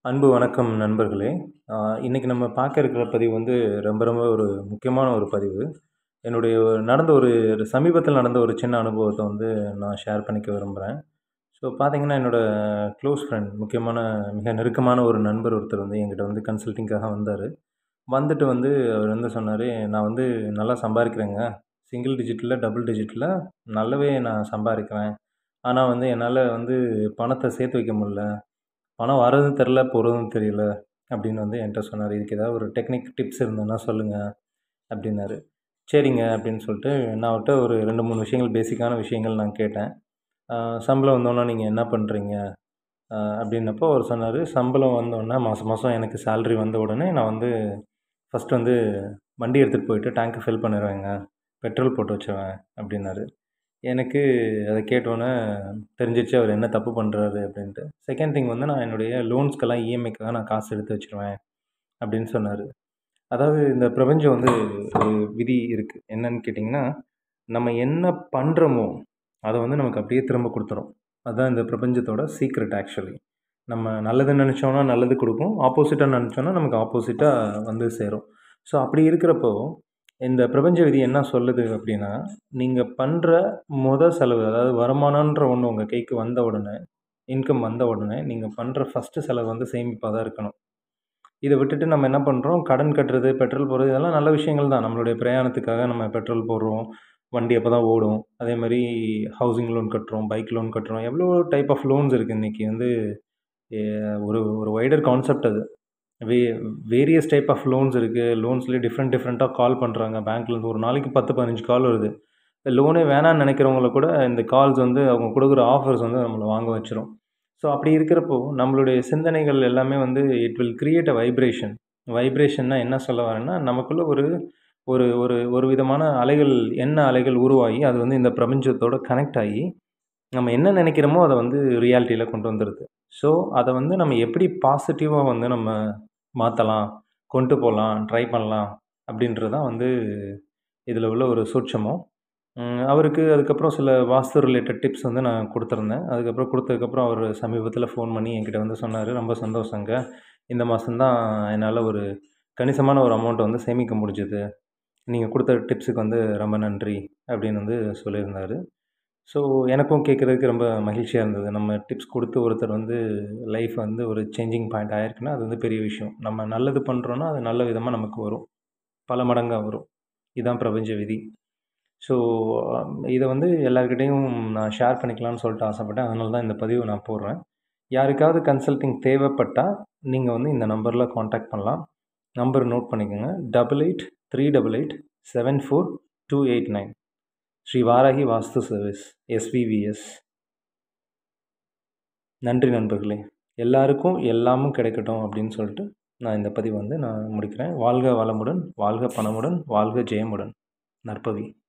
அன்பு வணக்கம் நண்பர்களே இன்றைக்கி நம்ம பார்க்க இருக்கிற பதிவு வந்து ரொம்ப ரொம்ப ஒரு முக்கியமான ஒரு பதிவு என்னுடைய நடந்த ஒரு சமீபத்தில் நடந்த ஒரு சின்ன அனுபவத்தை வந்து நான் ஷேர் பண்ணிக்க விரும்புகிறேன் ஸோ பார்த்தீங்கன்னா என்னோடய க்ளோஸ் ஃப்ரெண்ட் முக்கியமான மிக நெருக்கமான ஒரு நண்பர் ஒருத்தர் வந்து என்கிட்ட வந்து கன்சல்ட்டிங்காக வந்தார் வந்துட்டு வந்து அவர் வந்து சொன்னார் நான் வந்து நல்லா சம்பாதிக்கிறேங்க சிங்கிள் டிஜிட்டில் டபுள் டிஜிட்டில் நல்லாவே நான் சம்பாதிக்கிறேன் ஆனால் வந்து என்னால் வந்து பணத்தை சேர்த்து வைக்க முடில பணம் வர்றதும் தெரில போகிறதும் தெரியல அப்படின்னு வந்து என்கிட்ட சொன்னார் இதுக்கு ஏதாவது ஒரு டெக்னிக் டிப்ஸ் இருந்ததுன்னா சொல்லுங்கள் அப்படின்னாரு சரிங்க அப்படின்னு சொல்லிட்டு நான் அவர்கிட்ட ஒரு ரெண்டு மூணு விஷயங்கள் பேசிக்கான விஷயங்கள் நான் கேட்டேன் சம்பளம் வந்தோன்னே நீங்கள் என்ன பண்ணுறீங்க அப்படின்னப்போ அவர் சொன்னார் சம்பளம் வந்தோடனே மாதம் மாதம் எனக்கு சேல்ரி வந்த உடனே நான் வந்து ஃபஸ்ட்டு வந்து வண்டி எடுத்துகிட்டு போயிட்டு டேங்க்கை ஃபில் பண்ணிடுவேங்க பெட்ரோல் போட்டு வச்சுருவேன் அப்படின்னாரு எனக்கு அதை கேட்டோன்னே தெரிஞ்சிருச்சு அவர் என்ன தப்பு பண்ணுறாரு அப்படின்ட்டு செகண்ட் திங் வந்து நான் என்னுடைய லோன்ஸ்க்கெல்லாம் இஎம்ஐக்காக நான் காசு எடுத்து வச்சுருவேன் அப்படின்னு சொன்னார் அதாவது இந்த பிரபஞ்சம் வந்து ஒரு விதி இருக்குது என்னன்னு கேட்டிங்கன்னா நம்ம என்ன பண்ணுறோமோ அதை வந்து நமக்கு அப்படியே திரும்ப கொடுத்துரும் அதுதான் இந்த பிரபஞ்சத்தோட சீக்ரெட் ஆக்சுவலி நம்ம நல்லது நினச்சோன்னா நல்லது கொடுக்கும் ஆப்போசிட்டாக நினச்சோன்னா நமக்கு ஆப்போசிட்டாக வந்து சேரும் ஸோ அப்படி இருக்கிறப்போ இந்த பிரபஞ்ச விதி என்ன சொல்லுது அப்படின்னா நீங்கள் பண்ணுற முத செலவு அதாவது வருமானன்ற ஒன்று உங்கள் கைக்கு வந்த உடனே இன்கம் வந்த உடனே நீங்கள் பண்ணுற ஃபஸ்ட்டு செலவு வந்து சேமிப்பாக தான் இருக்கணும் இதை விட்டுட்டு நம்ம என்ன பண்ணுறோம் கடன் கட்டுறது பெட்ரோல் போடுறது இதெல்லாம் நல்ல விஷயங்கள் தான் நம்மளுடைய பிரயாணத்துக்காக நம்ம பெட்ரோல் போடுறோம் வண்டி அப்போ தான் ஓடும் அதே மாதிரி ஹவுசிங் லோன் கட்டுறோம் பைக் லோன் கட்டுறோம் எவ்வளோ டைப் ஆஃப் லோன்ஸ் இருக்குது இன்றைக்கி வந்து ஒரு ஒரு வைடர் கான்செப்ட் அது வே வேரியஸ் டைப் ஆஃப் லோன்ஸ் இருக்குது லோன்ஸ்லேயே டிஃப்ரெண்ட் டிஃப்ரெண்ட்டாக கால் பண்ணுறாங்க பேங்க்லேருந்து ஒரு நாளைக்கு பத்து பதினஞ்சு கால் வருது லோனே வேணான்னு நினைக்கிறவங்கள கூட இந்த கால்ஸ் வந்து அவங்க கொடுக்குற ஆஃபர்ஸ் வந்து நம்மளை வாங்க வச்சிரும் ஸோ அப்படி இருக்கிறப்போ நம்மளுடைய சிந்தனைகள் எல்லாமே வந்து it will create a vibration வைப்ரேஷன்னா என்ன சொல்ல வரேன்னா நமக்குள்ளே ஒரு ஒரு ஒரு ஒரு விதமான அலைகள் என்ன அலைகள் உருவாகி அது வந்து இந்த பிரபஞ்சத்தோடு கனெக்ட் ஆகி நம்ம என்ன நினைக்கிறோமோ அதை வந்து ரியாலிட்டியில் கொண்டு வந்துடுது ஸோ அதை வந்து நம்ம எப்படி பாசிட்டிவாக வந்து நம்ம மாற்றலாம் கொண்டு போகலாம் ட்ரை பண்ணலாம் அப்படின்றது தான் வந்து இதில் உள்ள ஒரு சூட்சமம் அவருக்கு அதுக்கப்புறம் சில வாஸ்து ரிலேட்டட் டிப்ஸ் வந்து நான் கொடுத்துருந்தேன் அதுக்கப்புறம் கொடுத்ததுக்கப்புறம் அவர் சமீபத்தில் ஃபோன் பண்ணி என்கிட்ட வந்து சொன்னார் ரொம்ப சந்தோஷங்க இந்த மாதம்தான் என்னால் ஒரு கணிசமான ஒரு அமௌண்ட்டை வந்து சேமிக்க முடிஞ்சுது நீங்கள் கொடுத்த டிப்ஸுக்கு வந்து ரொம்ப நன்றி அப்படின்னு வந்து சொல்லியிருந்தார் ஸோ எனக்கும் கேட்குறதுக்கு ரொம்ப மகிழ்ச்சியாக இருந்தது நம்ம டிப்ஸ் கொடுத்து ஒருத்தர் வந்து லைஃப் வந்து ஒரு சேஞ்சிங் பாயிண்ட் ஆயிருக்குன்னா அது வந்து பெரிய விஷயம் நம்ம நல்லது பண்ணுறோன்னா அது நல்ல விதமாக நமக்கு வரும் பல மடங்காக வரும் இதுதான் பிரபஞ்ச விதி ஸோ இதை வந்து எல்லாருக்கிட்டேயும் நான் ஷேர் பண்ணிக்கலாம்னு சொல்லிட்டு ஆசைப்பட்டேன் அதனால தான் இந்த பதிவு நான் போடுறேன் யாருக்காவது கன்சல்ட்டிங் தேவைப்பட்டால் நீங்கள் வந்து இந்த நம்பரில் காண்டாக்ட் பண்ணலாம் நம்பர் நோட் பண்ணிக்கோங்க double eight three double eight seven four two eight nine Shri Varahi vastu service SVVS நன்றி நண்பர்களே எல்லாருக்கும் எல்லாமும் கிடைக்கட்டும் அப்படின்னு சொல்லிட்டு நான் இந்த பதிவு வந்து நான் முடிக்கிறேன் வாழ்க வளமுடன் வாழ்க பணமுடன் வாழ்க ஜெயமுடன் நற்பவி